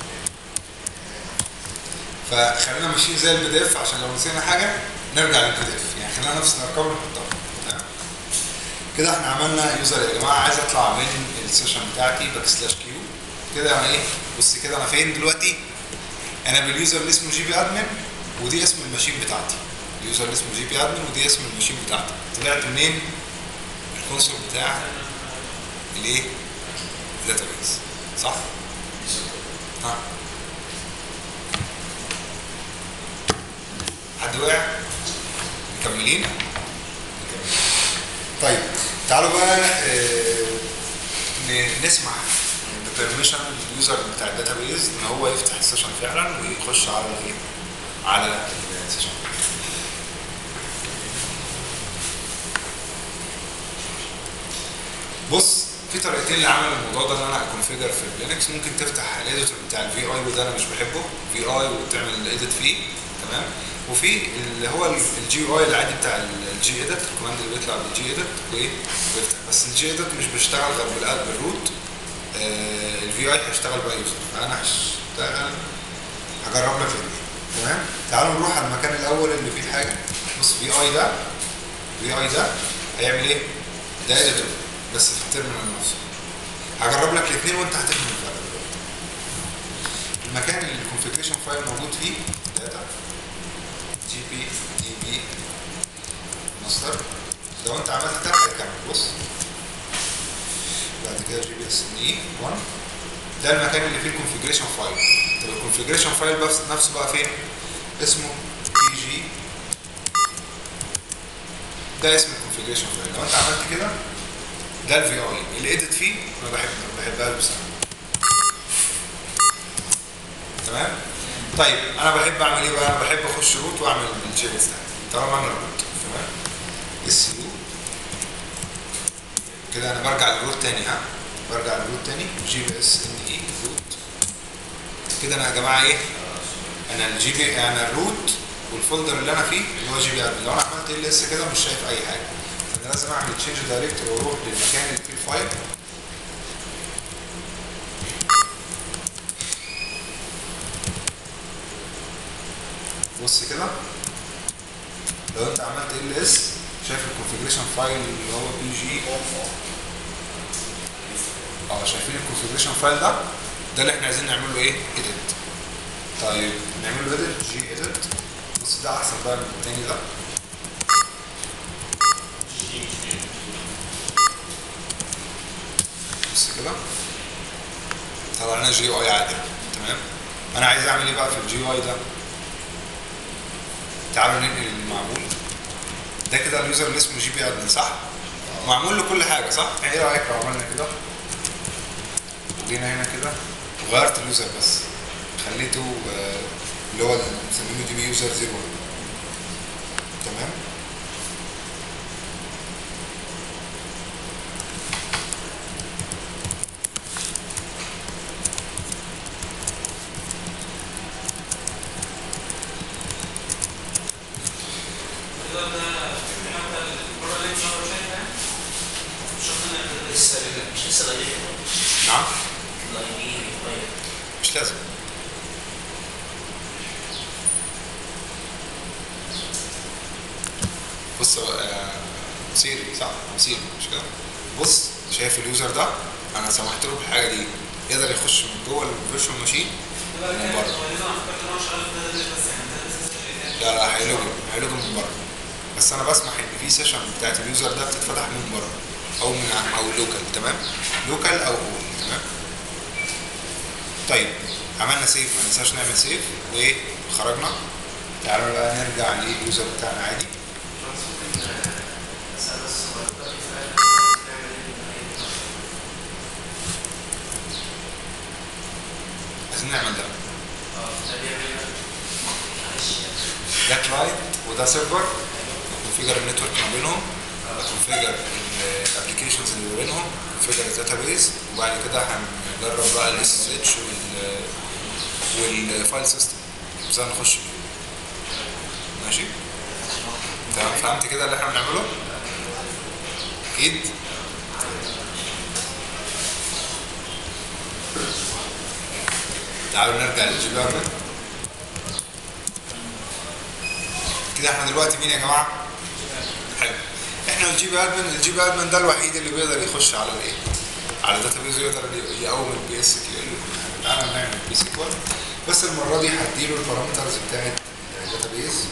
فخلينا ماشيين زي البي دي اف عشان لو نسينا حاجه نرجع للبي دي اف يعني خلينا نفس الارقام اللي نحطها تمام كده احنا عملنا يوزر يا جماعه عايز اطلع من السيشن بتاعتي باك سلاش كيو كده انا ايه بص كده انا فين دلوقتي انا باليوزر اللي اسمه جي بي ادمن ودي اسم الماشين بتاعتي اليوزر اللي اسمه جي بي ادمن ودي اسم الماشين بتاعتي طلعت منين الكونسول بتاع الايه الداتابيز صح ها حد وقع مكملين طيب تعالوا بقى آه، ن- نسمح ببرميشن اليوزر بتاع الداتابيز ان هو يفتح السيشن فعلا ويخش على الايه على السيشن بص في طريقتين لعمل الموضوع ده ان انا اكونفيجر في اللينكس ممكن تفتح الاديتور بتاع الفي اي وده انا مش بحبه في اي وتعمل الايديت فيه تمام وفي اللي هو الجي اي العادي بتاع الجي ايديت الكوماند اللي بيطلع بالجي ايديت وايه ويفتح بس الجي ايديت مش بيشتغل غير بالاد بالروت آه الفي اي هيشتغل بقى يوزر فانا هشتغل هجرب لك الاثنين تمام تعالوا نروح على المكان الاول اللي فيه الحاجه بص في اي ده في اي ده هيعمل ايه؟ ده اديتور بس في التيرمينال نفسه هجرب لك الاثنين وانت هتفهم الفرق دلوقتي المكان اللي الكونفيجريشن فايل موجود فيه داتا جي بي دي بي ماستر لو انت عملت تاب هيكمل بص بعد كده جي بي اس ان اي 1 ده المكان اللي فيه الكونفيجريشن فايل طب الكونفيجريشن فايل بس نفسه بقى فين؟ اسمه بي جي ده اسم الكونفيجريشن فايل لو انت عملت كده ده الفي اي اللي اديت فيه ما بحب ما بحبهاش بصراحه تمام طيب انا بحب اعمل ايه بقى انا بحب اخش روت واعمل الجي بي بتاعي طالما انا روت تمام اس يو كده انا برجع للروت تاني ها برجع للروت تاني جي بي اس ان اي روت كده انا يا جماعه ايه انا الجي بي انا الروت والفولدر اللي انا فيه اللي هو جي بي ادمن لو انا عملت ال اس كده مش شايف اي حاجه انا لازم اعمل تشينج دايركتوري واروح للمكان اللي فيه الفايل بص كده لو انت عملت ال اس شايف الكونفجريشن فايل اللي هو بي جي اه شايفين الكونفجريشن فايل ده ده اللي احنا عايزين نعمل له ايه edit طيب نعمل له edit جي edit بص ده احسن بقى من التاني ده بص كده طلع لنا جي يو اي عادي تمام انا عايز اعمل ايه بقى في الجي يو اي ده تعالوا ننقل المعمول ده كده اليوزر اللي اسمه جي بي ادمن صح معمول له كل حاجه صح يعني ايه رايك لو عملنا كده جينا هنا كده وغيرت اليوزر بس خليته آه، اللي هو بنسميه دي بي يوزر زيرو تمام ده ده حتى بره اللي مش عارف شايف يعني شفنا لسه مش لسه لايبيري نعم لايبيري طيب مش لازم بص آه، سيري صح سيري مش كده بص شايف اليوزر ده انا سمحت له بالحاجه دي يقدر يخش من جوه الفيرشوال ماشين لا من بره. هو انا فكرت ان هو شغال في ده بس يعني ده بس لا لا هيلوجن هيلوجن من بره بس انا بسمح ان في سيشن بتاعت اليوزر ده بتتفتح من بره او من او لوكال تمام لوكال او هول تمام طيب عملنا سيف ما ننساش نعمل سيف وخرجنا تعالوا بقى نرجع لليوزر بتاعنا عادي عايزين نعمل ده ده كلاينت وده سيرفر كونفيجر النتورك ما بينهم كونفيجر الابلكيشنز اللي ما بينهم كونفيجر الداتابيز وبعد كده هنجرب بقى الاس اس اتش والفايل سيستم ازاي نخش فيه. ماشي تمام فهمت كده اللي احنا بنعمله اكيد تعالوا نرجع للجي بي ار كده احنا دلوقتي مين يا جماعه؟ حلو احنا الجي بي ادمن الجي بي ادمن ده الوحيد اللي بيقدر يخش على الايه؟ على الداتابيز ويقدر يقوم البي اس كيو ال تعالى نعمل بي سيكوال بس المره دي هديله البارامترز بتاعت الداتابيز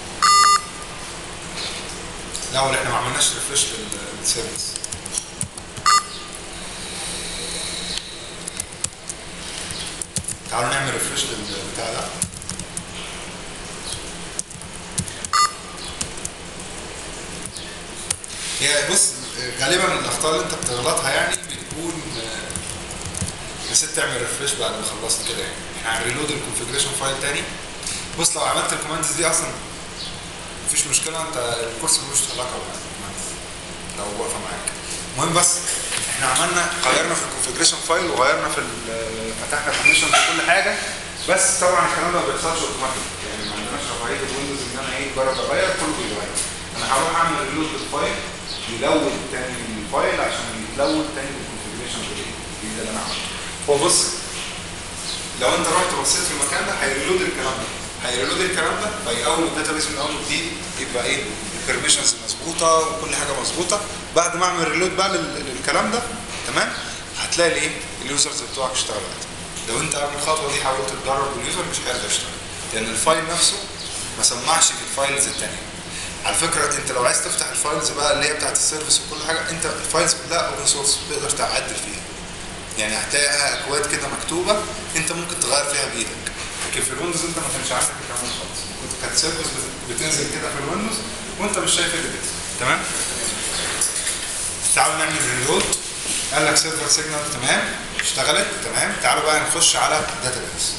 الاول احنا ما عملناش ريفرش للسيرفيس تعالوا نعمل ريفرش للبتاع ده هي بص غالبا الاخطاء اللي انت بتغلطها يعني بتكون آه، نسيت تعمل ريفرش بعد ما خلصت كده يعني احنا هنريلود الكونفجريشن فايل تاني بص لو عملت الكوماندز دي اصلا مفيش مشكله انت الكورس ملوش علاقه بالكوماندز لو واقفه معاك المهم بس احنا عملنا غيرنا في الكونفجريشن فايل وغيرنا في ال- فتحنا permissions وكل حاجه بس طبعا الكلام ده ما بيحصلش اوتوماتيك يعني ما عندناش رفاهيه الويندوز ان انا ايه جرب اغير كله بيتغير انا هروح اعمل ريلود للفايل يلود تاني الفايل عشان يلود تاني الكونفجريشن الجديد اللي انا عملته هو بص لو انت رحت بصيت في المكان ده هيريلود الكلام ده هيريلود الكلام ده فيقوم الداتابيس من اول وجديد يبقى ايه البرميشنز مظبوطه وكل حاجه مظبوطه بعد ما اعمل ريلود بقى لل- للكلام ده تمام هتلاقي الايه اليوزرز بتوعك اشتغلت لو انت قبل الخطوه دي حاولت تدرب اليوزر مش هيقدر يشتغل لان الفايل نفسه ما سمعش في الفايلز الثانيه على فكره انت لو عايز تفتح الفايلز بقى اللي هي بتاعت السيرفيس وكل حاجه انت الفايلز كلها اوبن سورس تقدر تعدل فيها يعني هتلاقيها اكواد كده مكتوبه انت ممكن تغير فيها بايدك لكن في الويندوز انت ما كانش عارف الكلام ده خالص كنت كانت سيرفيس بت- بتنزل كده في الويندوز وانت مش شايف اللي بيحصل تمام تعالوا نعمل ريلود قال لك سيرفر سيجنال تمام اشتغلت تمام تعالوا بقى نخش على الداتابيس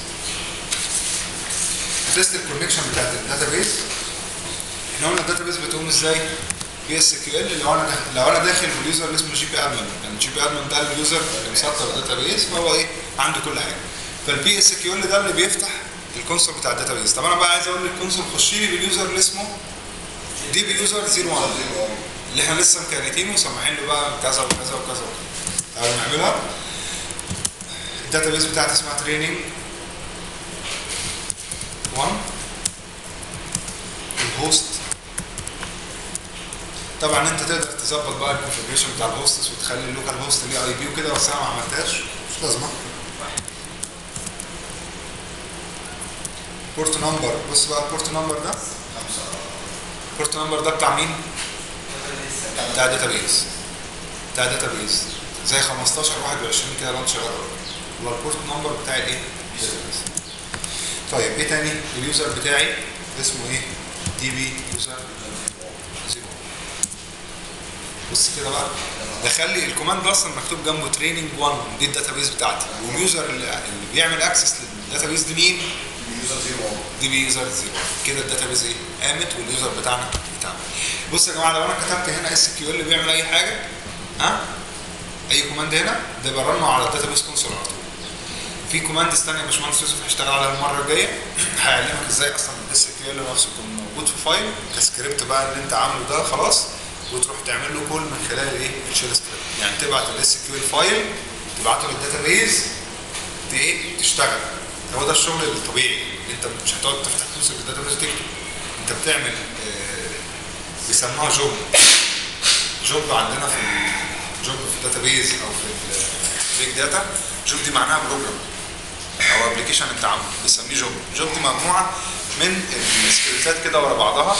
تيست الكونكشن بتاعت الداتابيس احنا قلنا الداتابيس بتقوم ازاي بي اس كيو ال لو انا داخل لو انا داخل باليوزر اللي اسمه جي بي ادمن يعني الجي بي ادمن ده اليوزر اللي مسطر الداتابيس فهو ايه عنده كل حاجه فالبي اس كيو ال ده اللي بيفتح الكونسول بتاع الداتابيز طب انا بقى عايز اقول للكونسول خش لي باليوزر اللي اسمه دي بيوزر 01 اللي احنا لسه مكريتينه وسامحين له بقى كذا وكذا وكذا وكذا تعالوا نعملها الداتابيز بتاعتي اسمها تريننج 1 الهوست طبعا انت تقدر تظبط بقى الكونفجريشن بتاع الهوستس وتخلي اللوكال هوست ليه اي بي وكده بس انا ما عملتهاش مش لازمه بورت نمبر بص بقى البورت نمبر ده البورت نمبر ده بتاع مين؟ بتاع داتابيز بتاع داتابيز زي 15 21 كده لو انت شغال هو البورت نمبر بتاع الايه؟ database. طيب ايه تاني؟ اليوزر بتاعي اسمه ايه؟ دي بي يوزر زيرو بص كده بقى دخل لي الكوماند اصلا مكتوب جنبه تريننج 1 دي الداتابيز بتاعتي واليوزر اللي اللي بيعمل اكسس للداتابيز دي مين؟ دي بي يوزر زيرو كده الداتابيز ايه؟ قامت واليوزر بتاعنا بتاعنا بص يا جماعه لو انا كتبت هنا اس كيو ال بيعمل اي حاجه ها اي كوماند هنا ده برنه على الداتابيز كونسول على طول في كوماند استنى يا باشمهندس يوسف هشتغل عليها المره الجايه هيعلمك ازاي اصلا الاس كيو ال نفسه يكون موجود في فايل كسكريبت بقى اللي انت عامله ده خلاص وتروح تعمل له كول من خلال ايه الشيل سكريبت يعني تبعت الاس كيو ال فايل تبعته للداتابيز ت- ايه تشتغل هو ده الشغل الطبيعي انت مش هتقعد تفتح كونسول الداتابيز وتكتب انت بتعمل آه، بيسموها جوب جوب عندنا في ال- جوب في الداتابيز او في البيج داتا جوب دي معناها بروجرام او ابلكيشن انت عامله بنسميه جوب جوب دي مجموعه من السكريبتات كده ورا بعضها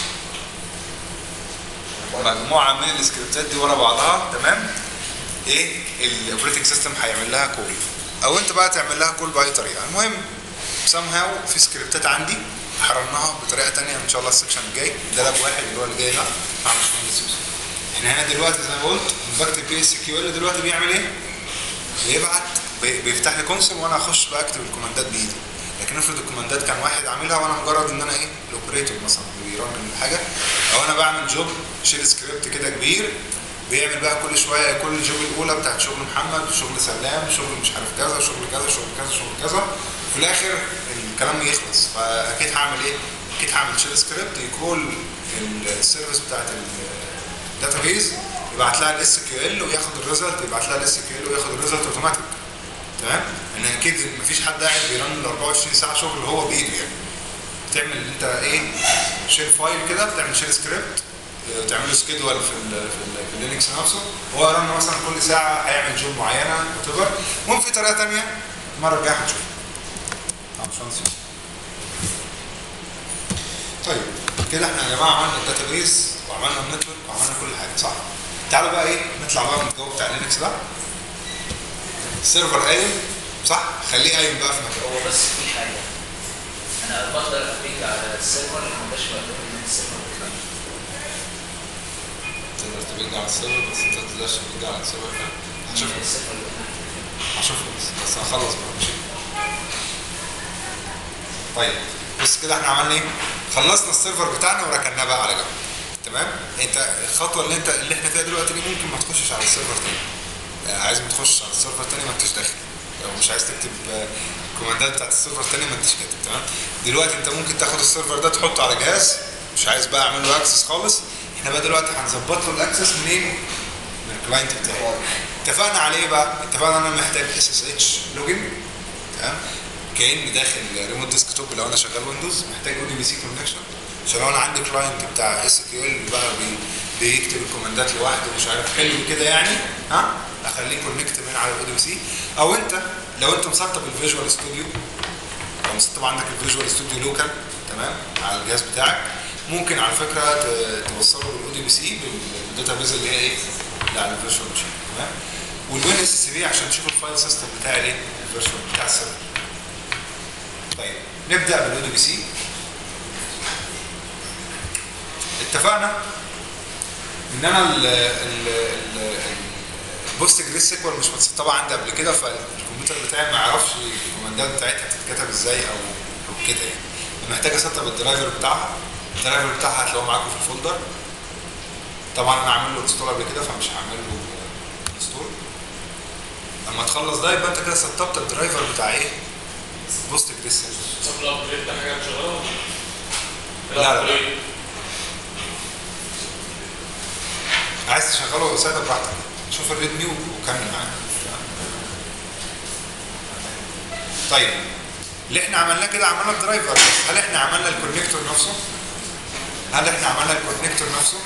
مجموعه من السكريبتات دي ورا بعضها تمام ايه الاوبريتنج سيستم هيعمل لها كول او انت بقى تعمل لها كول باي طريقه المهم سام هاو في سكريبتات عندي حررناها بطريقه تانية ان شاء الله السكشن الجاي ده لاب واحد اللي هو اللي جاي ده بتاع باشمهندس يوسف احنا هنا دلوقتي زي ما قلت بكتب بي اس كيو ال دلوقتي بيعمل ايه؟ بيبعت بي- بيفتح لي كونسول وانا اخش بقى اكتب الكوماندات بايدي لكن افرض الكوماندات كان واحد عاملها وانا مجرد ان انا ايه الاوبريتور مثلا اللي بيرن الحاجه او انا بعمل جوب شيل سكريبت كده كبير بيعمل بقى كل شويه كل الجوب الاولى بتاعت شغل محمد شغل سلام شغل مش عارف كذا شغل كذا شغل كذا شغل كذا في الاخر الكلام يخلص فاكيد هعمل ايه؟ اكيد هعمل شيل سكريبت يكول السيرفيس بتاعت الداتابيز يبعت لها الاس كيو ال وياخد الريزلت يبعت لها الاس كيو ال وياخد الريزلت اوتوماتيك تمام ان اكيد مفيش حد قاعد بيرن ال 24 ساعه شغل هو بايده يعني بتعمل انت ايه شيل فايل كده بتعمل شيل سكريبت اه، تعمل له سكيدول في ال في, ال في اللينكس نفسه هو يرن مثلا كل ساعه هيعمل جوب معينه وات المهم في طريقه ثانيه المره الجايه هنشوفها آه، مش هنسى. طيب كده احنا يا جماعه عملنا الداتابيز وعملنا النتورك وعملنا كل حاجه صح تعالوا بقى ايه نطلع بقى من الجو بتاع لينكس ده السيرفر قايم صح خليه قايم بقى في مكانه هو بس في حاجه انا بقدر ابيك على السيرفر اللي ما بقدرش بقدر من السيرفر بتاعي تقدر تبيج على السيرفر بس انت ما تقدرش تبيج على السيرفر ده هشوف من السيرفر اللي أنا فيه. هشوف بس بس هخلص بقى ماشي طيب بص كده احنا عملنا ايه؟ خلصنا السيرفر بتاعنا وركناه بقى على جنب تمام؟ انت الخطوه اللي انت اللي احنا فيها دلوقتي دي ممكن ما تخشش على السيرفر تاني آه، عايز ما تخشش على السيرفر تاني ما انتش داخل لو مش عايز تكتب آه، الكوماندات بتاعت السيرفر تاني ما انتش كاتب تمام؟ دلوقتي انت ممكن تاخد السيرفر ده تحطه على جهاز مش عايز بقى اعمل له اكسس خالص احنا بقى دلوقتي هنظبط له الاكسس منين؟ من الكلاينت بتاعي اتفقنا على ايه بقى؟ اتفقنا ان انا محتاج اس اس اتش لوجن تمام كاني داخل ريموت ديسك توب لو انا شغال ويندوز محتاج او دي بي سي كونكشن عشان لو انا عندي كلاينت بتاع اس كيو ال بقى بي بيكتب الكوماندات لوحده ومش عارف حلو كده يعني ها اخليه كونكت من على الاو دي بي سي او انت لو انت مسطب الفيجوال ستوديو لو مسطب عندك الفيجوال ستوديو لوكال تمام على الجهاز بتاعك ممكن على فكره ت- توصله بالاو دي بي سي بالداتا اللي هي ايه؟ اللي على الفيرشوال ماشين تمام والوين اس اس بي عشان تشوف الفايل سيستم بتاع الايه؟ الفيرشوال بتاع السيرفر طيب نبدا بالاو دي بي سي اتفقنا ان انا ال ال ال البوست جريس سيكوال مش متسطبه عندي قبل كده فالكمبيوتر بتاعي ما يعرفش الكوماندات بتاعتها بتتكتب ازاي او او كده يعني محتاج اسطب الدرايفر بتاعها الدرايفر بتاعها هتلاقوه معاكم في الفولدر طبعا انا عامل له انستول قبل كده فمش هعمل له انستول لما تخلص ده يبقى انت كده سطبت الدرايفر بتاع ايه؟ بوست جريس سيرفر طب الابجريد ده حاجه شغاله لا، لا، لا. عايز تشغله ساعتها براحتك شوف الريدمي وكمل معاه طيب اللي احنا عملناه كده عملنا الدرايفر بس هل احنا عملنا الكونكتور نفسه؟ هل احنا عملنا الكونكتور نفسه؟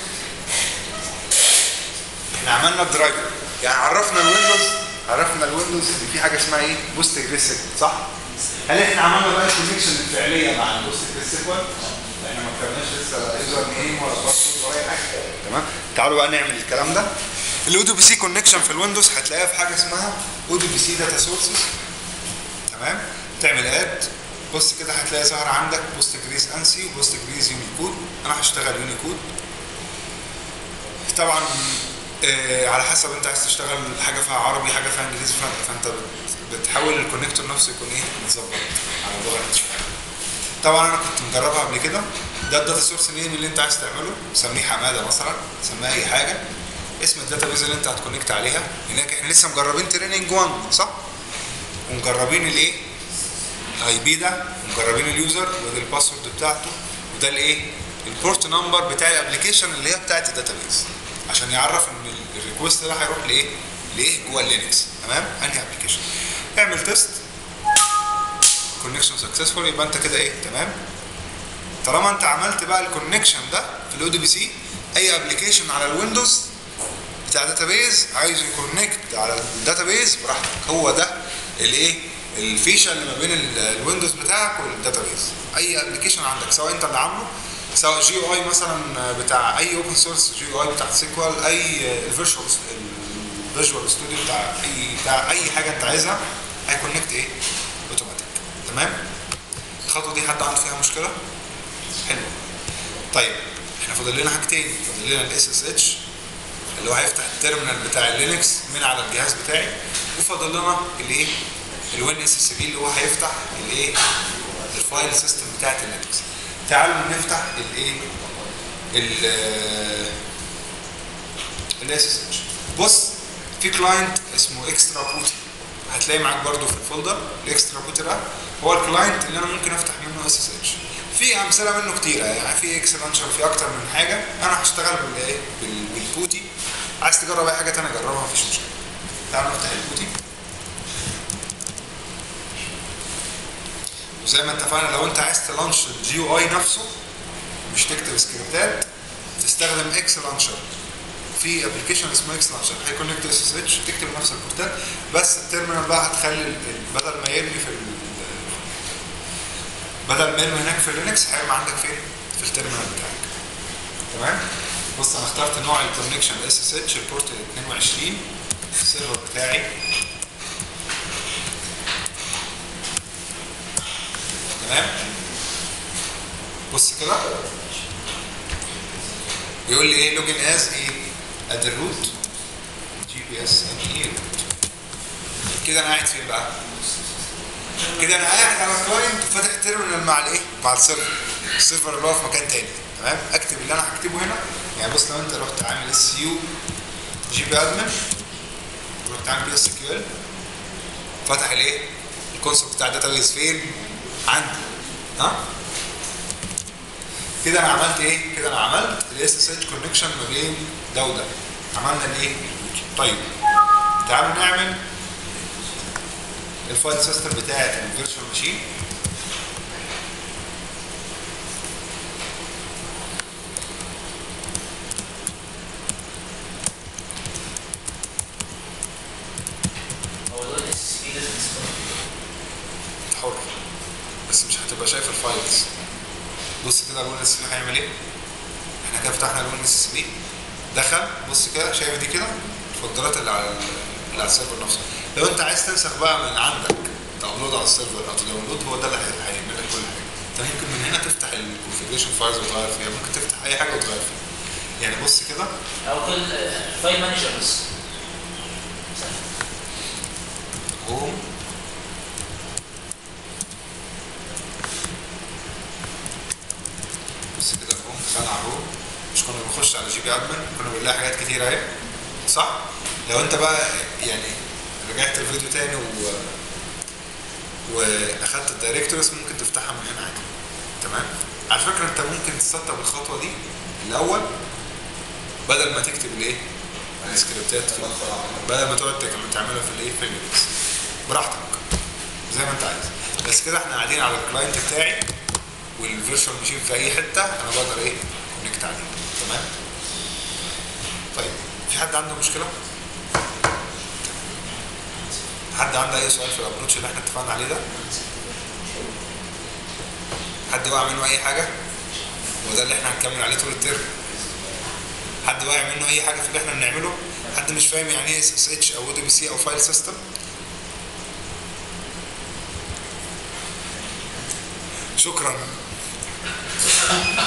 احنا عملنا الدرايفر يعني عرفنا الويندوز عرفنا الويندوز ان في حاجه اسمها ايه؟ بوست جريس صح؟ هل احنا عملنا بقى الكونكشن الفعليه مع البوست جريس سيكوال؟ احنا ما كتبناش لسه لا يوزر نيم ولا باسورد ولا اي حاجه تمام؟ تعالوا بقى نعمل الكلام ده الاو دي بي سي كونكشن في الويندوز هتلاقيها في حاجه اسمها او دي بي سي داتا سورسز تمام تعمل اد بص كده هتلاقي ظهر عندك بوست جريز انسي وبوست جريز يونيكود انا هشتغل يونيكود طبعا آه على حسب انت عايز تشتغل حاجه فيها عربي حاجه فيها انجليزي فانت- فانت بت- بتحول الكونكتور نفسه يكون ايه متظبط على اللغه اللي انت شغال. طبعا انا كنت مجربها قبل كده ده الداتا سورس نيم اللي انت عايز تعمله سميه حماده مثلا سميها اي حاجه اسم الداتا بيز اللي انت هتكونكت عليها هناك احنا لسه مجربين تريننج 1 صح؟ ومجربين الايه؟ الاي بي ده ومجربين اليوزر وده الباسورد بتاعته وده الايه؟ البورت نمبر بتاع الابلكيشن اللي هي بتاعت الداتا بيز عشان يعرف ان الريكوست ده هيروح لايه؟ لايه جوه اللينكس تمام؟ انهي ابلكيشن اعمل تيست كونكشن سكسسفول يبقى انت كده ايه تمام طالما انت عملت بقى الكونكشن ده في الاو دي بي سي اي ابلكيشن على الويندوز بتاع داتابيز عايز يكونكت على الداتابيز براحتك هو ده الايه الفيشه اللي ما بين ال- الويندوز بتاعك والداتابيز اي ابلكيشن عندك سواء انت اللي عامله سواء جي او اي مثلا بتاع اي اوبن سورس جي او اي بتاع سيكوال اي الفيرشوال الفيجوال ستوديو بتاع اي بتاع اي حاجه انت عايزها هيكونكت ايه اوتوماتيك تمام الخطوه دي حد عنده فيها مشكله حلو طيب احنا فاضل لنا حاجتين فاضل لنا الاس اس اتش اللي هو هيفتح التيرمينال بتاع اللينكس من على الجهاز بتاعي وفاضل لنا الايه الوين اس اس بي اللي هو هيفتح الايه الفايل سيستم بتاعت اللينكس تعالوا نفتح الايه ال الاس اس اتش بص في كلاينت اسمه اكسترا بوتي هتلاقي معاك برضو في الفولدر الاكسترا بوتي ده هو الكلاينت اللي انا ممكن افتح منه اس اس اتش في امثله منه كتيره يعني في اكس لانشر في اكتر من حاجه انا هشتغل بالايه بال- بالبوتي عايز تجرب اي حاجه تانية جربها مفيش مشكله تعالوا نفتح البوتي وزي ما اتفقنا لو انت عايز تلانش الجي يو اي نفسه مش تكتب سكريبتات تستخدم اكس لانشر في ابلكيشن اسمه اكس لانشر هيكونكت اس اس اتش تكتب نفس البورتات بس التيرمينال بقى هتخلي ال- ال- بدل ما يرمي في ال- بدل ما يرمي هناك في اللينكس هيرمي عندك فين؟ في التيرمينال بتاعك تمام؟ بص انا اخترت نوع الكونكشن اس اس اتش البورت 22 السيرفر بتاعي تمام؟ بص كده بيقول لي ايه لوجن از ايه اد الروت جي بي اس ان اي روت كده انا قاعد فين بقى كده انا قاعد على كلاينت وفاتح تيرمينال مع الايه مع السيرفر السيرفر اللي هو في مكان تاني تمام اكتب اللي انا هكتبه هنا يعني بص لو انت رحت عامل اس يو جي بي ادمن رحت عامل بي اس كيو ال فتح الايه الكونسول بتاع الداتابيز فين عندي ها كده انا عملت ايه؟ كده انا عملت الاس اس اتش كونكشن ما بين ده وده. عملنا الايه؟ طيب تعالوا نعمل الفايل سيستم بتاعت الفيرتشوال ماشين هو دول اس اس بي لازم يسمعوا حر بس مش هتبقى شايف الفايلز بص كده الوين اس بي هيعمل ايه؟ احنا كده فتحنا الوين اس بي دخل بص كده شايف دي كده الفولدرات اللي على اللي على السيرفر نفسه لو انت عايز تنسخ بقى من عندك تابلود على السيرفر او تداونلود هو ده اللي هي- هيعمل لك كل حاجه انت ممكن من هنا تفتح الكونفيجريشن فايلز وتغير فيها ممكن تفتح اي حاجه وتغير فيها يعني بص كده او كل فايل مانجر بس هوم بص كده هوم دخلنا على هوم مش كنا بنخش على جي بي ادمن كنا بنلاقي حاجات كتير اهي صح؟ لو انت بقى يعني رجعت الفيديو تاني و واخدت الدايركتوريز ممكن تفتحها من هنا عادي تمام على فكره انت ممكن تسطب الخطوه دي الاول بدل ما تكتب الايه السكريبتات في بدل ما تقعد تك- تعملها في الايه في اللينكس براحتك زي ما انت عايز بس كده احنا قاعدين على الكلاينت بتاعي والفيرشوال ماشين في اي حته انا بقدر ايه كونكت عليه تمام طيب في حد عنده مشكله حد عنده اي سؤال في الابروتش اللي احنا اتفقنا عليه ده حد وقع منه اي حاجه وده اللي احنا هنكمل عليه طول الترم حد واقع منه اي حاجه في اللي احنا بنعمله حد مش فاهم يعني ايه اس اس اتش او دي بي سي او فايل سيستم شكرا